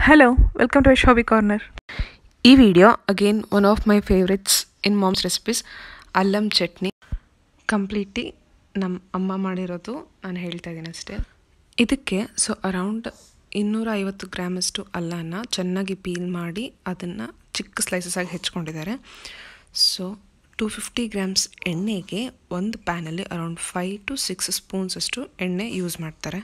Hello, welcome to Ish Hobby Corner. ಈ video again one of my favourites in mom's recipes ಅಲ್ಲಂ chutney completely ನಮ್ಮ ಅಮ್ಮ ಮಾಡಿರೋದು ನಾನು ಹೇಳ್ತಾ ಇದ್ದೀನಿ ಅಷ್ಟೇ ಇದಕ್ಕೆ ಸೊ ಅರೌಂಡ್ ಇನ್ನೂರ ಐವತ್ತು ಗ್ರಾಮಷ್ಟು ಅಲ್ಲನ ಚೆನ್ನಾಗಿ ಪೀಲ್ ಮಾಡಿ ಅದನ್ನು ಚಿಕ್ಕ ಸ್ಲೈಸಸ್ ಆಗಿ ಹೆಚ್ಕೊಂಡಿದ್ದಾರೆ ಸೊ ಟೂ ಫಿಫ್ಟಿ ಗ್ರಾಮ್ಸ್ ಎಣ್ಣೆಗೆ ಒಂದು ಪ್ಯಾನಲ್ಲಿ around five to six spoons ಅಷ್ಟು ಎಣ್ಣೆ ಯೂಸ್ ಮಾಡ್ತಾರೆ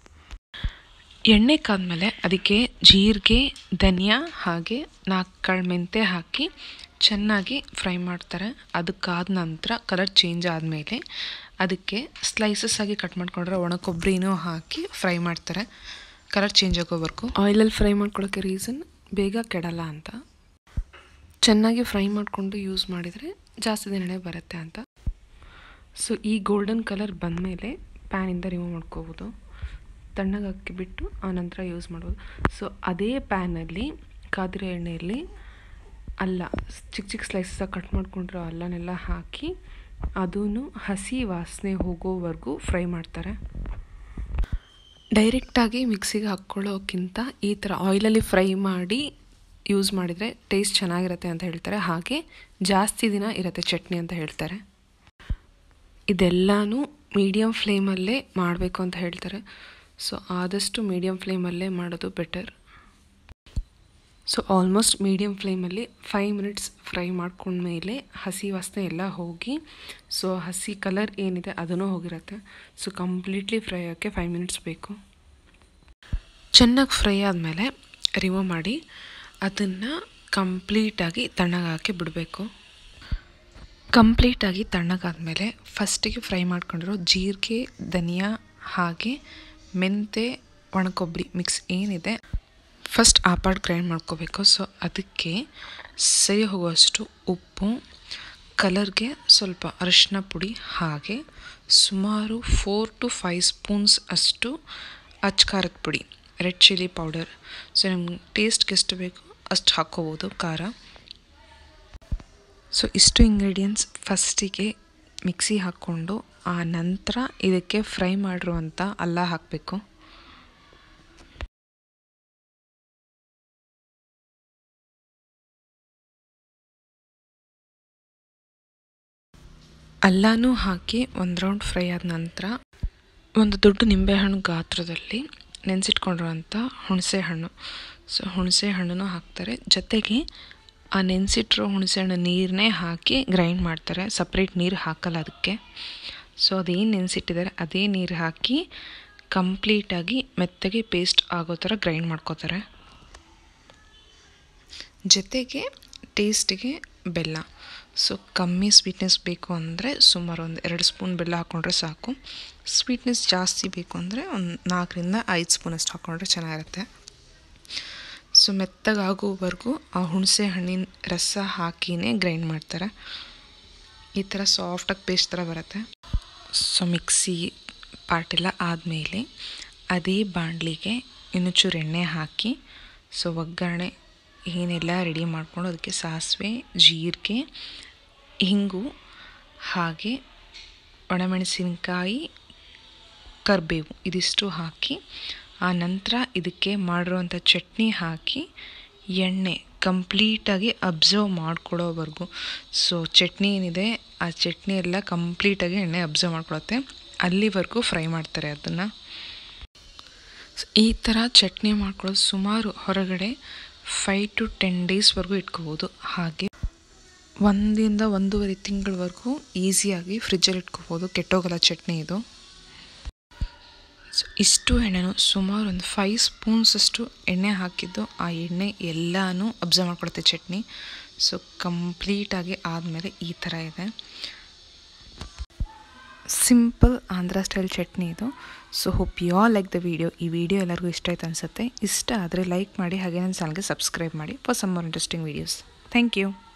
ಎಣ್ಣೆ ಕಾದ್ಮೇಲೆ ಅದಕ್ಕೆ ಜೀರಿಗೆ ಧನಿಯಾ ಹಾಗೆ ನಾಲ್ಕು ಕಾಳು ಮೆಂತೆ ಹಾಕಿ ಚೆನ್ನಾಗಿ ಫ್ರೈ ಮಾಡ್ತಾರೆ ಅದಕ್ಕಾದ ನಂತರ ಕಲರ್ ಚೇಂಜ್ ಆದಮೇಲೆ ಅದಕ್ಕೆ ಸ್ಲೈಸಸ್ ಆಗಿ ಕಟ್ ಮಾಡ್ಕೊಂಡ್ರೆ ಒಣ ಕೊಬ್ಬರಿನೂ ಹಾಕಿ ಫ್ರೈ ಮಾಡ್ತಾರೆ ಕಲರ್ ಚೇಂಜ್ ಆಗೋವರೆಗೂ ಆಯಿಲಲ್ಲಿ ಫ್ರೈ ಮಾಡ್ಕೊಳ್ಳೋಕ್ಕೆ ರೀಸನ್ ಬೇಗ ಕೆಡಲ್ಲ ಅಂತ ಚೆನ್ನಾಗಿ ಫ್ರೈ ಮಾಡಿಕೊಂಡು ಯೂಸ್ ಮಾಡಿದರೆ ಜಾಸ್ತಿ ದಿನನೇ ಬರುತ್ತೆ ಅಂತ ಸೊ ಈ ಗೋಲ್ಡನ್ ಕಲರ್ ಬಂದಮೇಲೆ ಪ್ಯಾನಿಂದ ರಿಮೂವ್ ಮಾಡ್ಕೋಬೋದು ತಣ್ಣಗೆ ಹಾಕಿಬಿಟ್ಟು ಆನಂತರ ಯೂಸ್ ಮಾಡ್ಬೋದು ಸೊ ಅದೇ ಪ್ಯಾನಲ್ಲಿ ಕಾದಿರೋ ಎಣ್ಣೆಯಲ್ಲಿ ಅಲ್ಲ ಚಿಕ್ಕ ಚಿಕ್ಕ ಸ್ಲೈಸಸ್ ಕಟ್ ಮಾಡ್ಕೊಂಡಿರೋ ಅಲ್ಲನೆಲ್ಲ ಹಾಕಿ ಅದೂ ಹಸಿ ವಾಸನೆ ಹೋಗೋವರೆಗೂ ಫ್ರೈ ಮಾಡ್ತಾರೆ ಡೈರೆಕ್ಟಾಗಿ ಮಿಕ್ಸಿಗೆ ಹಾಕ್ಕೊಳ್ಳೋಕ್ಕಿಂತ ಈ ಥರ ಆಯಿಲಲ್ಲಿ ಫ್ರೈ ಮಾಡಿ ಯೂಸ್ ಮಾಡಿದರೆ ಟೇಸ್ಟ್ ಚೆನ್ನಾಗಿರುತ್ತೆ ಅಂತ ಹೇಳ್ತಾರೆ ಹಾಗೆ ಜಾಸ್ತಿ ದಿನ ಇರುತ್ತೆ ಚಟ್ನಿ ಅಂತ ಹೇಳ್ತಾರೆ ಇದೆಲ್ಲನೂ ಮೀಡಿಯಮ್ ಫ್ಲೇಮಲ್ಲೇ ಮಾಡಬೇಕು ಅಂತ ಹೇಳ್ತಾರೆ ಸೊ ಆದಷ್ಟು ಮೀಡಿಯಮ್ ಫ್ಲೇಮಲ್ಲೇ ಮಾಡೋದು ಬೆಟರ್ ಸೊ ಆಲ್ಮೋಸ್ಟ್ ಮೀಡಿಯಮ್ ಫ್ಲೇಮಲ್ಲಿ ಫೈವ್ ಮಿನಿಟ್ಸ್ ಫ್ರೈ ಮಾಡ್ಕೊಂಡ್ಮೇಲೆ ಹಸಿ ವಾಸನೆ ಎಲ್ಲ ಹೋಗಿ ಸೊ ಹಸಿ ಕಲರ್ ಏನಿದೆ ಅದೂ ಹೋಗಿರುತ್ತೆ ಸೊ ಕಂಪ್ಲೀಟ್ಲಿ ಫ್ರೈ ಆಗೋಕ್ಕೆ ಫೈವ್ ಮಿನಿಟ್ಸ್ ಬೇಕು ಚೆನ್ನಾಗಿ ಫ್ರೈ ಆದಮೇಲೆ ರಿಮೂವ್ ಮಾಡಿ ಅದನ್ನು ಕಂಪ್ಲೀಟಾಗಿ ತಣ್ಣಗಾಕಿ ಬಿಡಬೇಕು ಕಂಪ್ಲೀಟಾಗಿ ತಣ್ಣಗಾದ್ಮೇಲೆ ಫಸ್ಟಿಗೆ ಫ್ರೈ ಮಾಡ್ಕೊಂಡಿರೋ ಜೀರಿಗೆ ಧನಿಯಾ ಹಾಗೆ ಮೆಂತೆ ಒಣಕೊಬ್ಬರಿ ಮಿಕ್ಸ್ ಏನಿದೆ ಫಸ್ಟ್ ಆ ಪಾರ್ಟ್ ಗ್ರೈಂಡ್ ಮಾಡ್ಕೋಬೇಕು ಸೊ ಅದಕ್ಕೆ ಸರಿ ಹೋಗುವಷ್ಟು ಉಪ್ಪು ಕಲರ್ಗೆ ಸ್ವಲ್ಪ ಅರಿಶಿನ ಪುಡಿ ಹಾಗೆ ಸುಮಾರು ಫೋರ್ ಟು ಫೈವ್ ಸ್ಪೂನ್ಸ್ ಅಷ್ಟು ಅಚ್ಕಾರದ ಪುಡಿ ರೆಡ್ ಚಿಲ್ಲಿ ಪೌಡರ್ ಸೊ ನಿಮ್ಗೆ ಟೇಸ್ಟ್ಗೆ ಎಷ್ಟು ಬೇಕು ಅಷ್ಟು ಹಾಕ್ಕೋಬೋದು ಖಾರ ಸೊ ಇಷ್ಟು ಇಂಗ್ರೀಡಿಯೆಂಟ್ಸ್ ಫಸ್ಟಿಗೆ ಮಿಕ್ಸಿ ಹಾಕ್ಕೊಂಡು ಆ ನಂತರ ಇದಕ್ಕೆ ಫ್ರೈ ಮಾಡಿರುವಂಥ ಅಲ್ಲ ಹಾಕಬೇಕು ಅಲ್ಲನೂ ಹಾಕಿ ಒಂದು ರೌಂಡ್ ಫ್ರೈ ಆದ ನಂತರ ಒಂದು ದೊಡ್ಡ ನಿಂಬೆಹಣ್ಣು ಗಾತ್ರದಲ್ಲಿ ನೆನೆಸಿಟ್ಕೊಂಡಿರುವಂಥ ಹುಣಸೆ ಹಣ್ಣು ಸೊ ಹುಣಸೆ ಹಣ್ಣನ್ನು ಹಾಕ್ತಾರೆ ಜೊತೆಗೆ ಆ ನೆನೆಸಿಟ್ಟಿರೋ ಹುಣಸೆಹಣ್ಣು ನೀರನ್ನೇ ಹಾಕಿ ಗ್ರೈಂಡ್ ಮಾಡ್ತಾರೆ ಸಪ್ರೇಟ್ ನೀರು ಹಾಕಲ್ಲ ಅದಕ್ಕೆ ಸೊ ಅದೇನು ನೆನೆಸಿಟ್ಟಿದ್ದಾರೆ ಅದೇ ನೀರು ಹಾಕಿ ಕಂಪ್ಲೀಟಾಗಿ ಮೆತ್ತಗೆ ಪೇಸ್ಟ್ ಆಗೋ ಥರ ಗ್ರೈಂಡ್ ಮಾಡ್ಕೋತಾರೆ ಜೊತೆಗೆ ಟೇಸ್ಟಿಗೆ ಬೆಲ್ಲ ಸೊ ಕಮ್ಮಿ ಸ್ವೀಟ್ನೆಸ್ ಬೇಕು ಅಂದರೆ ಸುಮಾರು ಒಂದು ಎರಡು ಸ್ಪೂನ್ ಬೆಲ್ಲ ಹಾಕ್ಕೊಂಡ್ರೆ ಸಾಕು ಸ್ವೀಟ್ನೆಸ್ ಜಾಸ್ತಿ ಬೇಕು ಅಂದರೆ ಒಂದು ನಾಲ್ಕರಿಂದ ಐದು ಸ್ಪೂನಷ್ಟು ಹಾಕ್ಕೊಂಡ್ರೆ ಚೆನ್ನಾಗಿರುತ್ತೆ ಸೊ ಮೆತ್ತಗಾಗೋವರೆಗೂ ಆ ಹುಣಸೆ ಹಣ್ಣಿನ ರಸ ಹಾಕಿನೇ ಗ್ರೈಂಡ್ ಮಾಡ್ತಾರೆ ಈ ಥರ ಸಾಫ್ಟಾಗಿ ಪೇಸ್ಟ್ ಥರ ಬರುತ್ತೆ ಸೊ ಮಿಕ್ಸಿ ಪಾರ್ಟೆಲ್ಲ ಆದಮೇಲೆ ಅದೇ ಬಾಣಲಿಗೆ ಇನ್ನು ಚೂರು ಎಣ್ಣೆ ಹಾಕಿ ಸೊ ಒಗ್ಗರಣೆ ಏನೆಲ್ಲ ರೆಡಿ ಮಾಡ್ಕೊಂಡು ಅದಕ್ಕೆ ಸಾಸಿವೆ ಜೀರಿಗೆ ಹಿಂಗು ಹಾಗೆ ಒಣಮೆಣಸಿನಕಾಯಿ ಕರಿಬೇವು ಇದಿಷ್ಟು ಹಾಕಿ ಆ ನಂತರ ಇದಕ್ಕೆ ಮಾಡಿರುವಂಥ ಚಟ್ನಿ ಹಾಕಿ ಎಣ್ಣೆ ಕಂಪ್ಲೀಟಾಗಿ ಅಬ್ಸರ್ವ್ ಮಾಡ್ಕೊಡೋವರೆಗೂ ಸೊ ಚಟ್ನಿ ಏನಿದೆ ಆ ಚಟ್ನಿ ಎಲ್ಲ ಕಂಪ್ಲೀಟಾಗಿ ಎಣ್ಣೆ ಅಬ್ಸರ್ವ್ ಮಾಡ್ಕೊಳುತ್ತೆ ಅಲ್ಲಿವರೆಗೂ ಫ್ರೈ ಮಾಡ್ತಾರೆ ಅದನ್ನು ಈ ಥರ ಚಟ್ನಿ ಮಾಡ್ಕೊಳ್ಳೋದು ಸುಮಾರು ಹೊರಗಡೆ ಫೈವ್ ಟು ಟೆನ್ ಡೇಸ್ವರೆಗೂ ಇಟ್ಕೋಬೋದು ಹಾಗೆ ಒಂದಿಂದ ಒಂದೂವರೆ ತಿಂಗಳವರೆಗೂ ಈಸಿಯಾಗಿ ಫ್ರಿಜ್ಜಲ್ಲಿ ಇಟ್ಕೋಬೋದು ಕೆಟ್ಟೋಗಲ್ಲ ಚಟ್ನಿ ಇದು ಸೊ ಇಷ್ಟು ಎಣ್ಣೆನು ಸುಮಾರು ಒಂದು ಫೈವ್ ಸ್ಪೂನ್ಸಷ್ಟು ಎಣ್ಣೆ ಹಾಕಿದ್ದು ಆ ಎಣ್ಣೆ ಎಲ್ಲನೂ ಅಬ್ಸರ್ವ್ ಮಾಡ್ಕೊಳುತ್ತೆ ಚಟ್ನಿ ಸೊ ಕಂಪ್ಲೀಟಾಗಿ ಆದಮೇಲೆ ಈ ಥರ ಇದೆ ಸಿಂಪಲ್ ಆಂಧ್ರ ಸ್ಟೈಲ್ ಚಟ್ನಿ ಇದು so hope you all like the video ಈ ವಿಡಿಯೋ ಎಲ್ಲರಿಗೂ ಇಷ್ಟ ಆಯ್ತು ಅನಿಸುತ್ತೆ ಇಷ್ಟ ಆದರೆ ಲೈಕ್ ಮಾಡಿ ಹಾಗೆ ನನ್ನ ಚಾನಲ್ಗೆ ಸಬ್ಸ್ಕ್ರೈಬ್ ಮಾಡಿ for some more interesting videos thank you